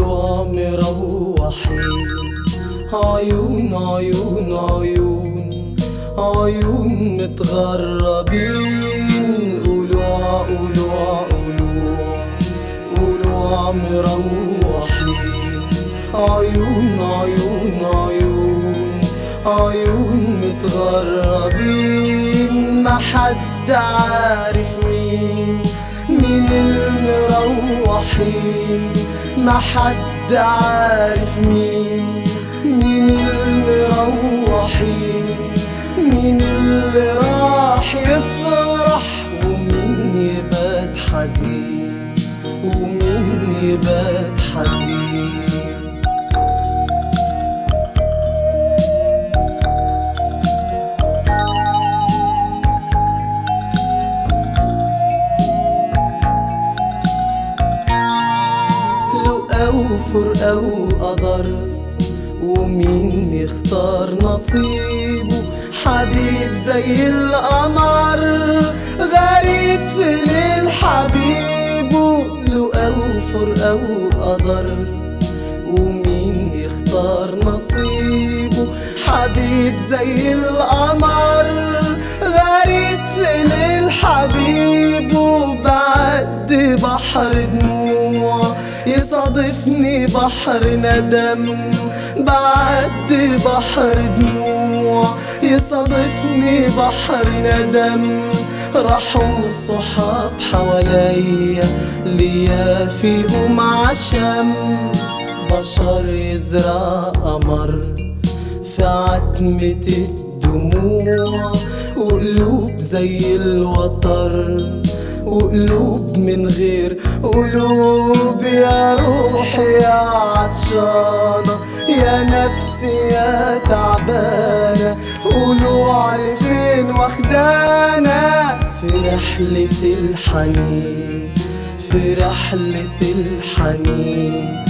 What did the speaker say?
قولوا مروحين عيون عيون عيون عيون متغربين قولوا قولوا قولوا قولوا مروحين عيون عيون عيون عيون متغربين ما حد عارف مين مين المروحين ما حد عارف مين مين المروحين مين اللي راح يفرح ومين يبات حزين ومين يبات حزين لقى وفرقة وقدر ومين يختار نصيبه حبيب زي القمر غريب في ليل حبيبه لقى وفرقة وقدر ومين يختار نصيبه حبيب زي القمر غريب في ليل حبيبه بعد بحر دموع يصادفني بحر ندم بعد بحر دموع يصادفني بحر ندم راحوا الصحاب حواليا ليا فيهم عشم بشر يزرع قمر في عتمة الدموع وقلوب زي الوتر وقلوب من غير قلوب يا روحي يا عطشانة يا نفسي يا تعبانة قولوا فين واخدانا في رحلة الحنين في رحلة الحنين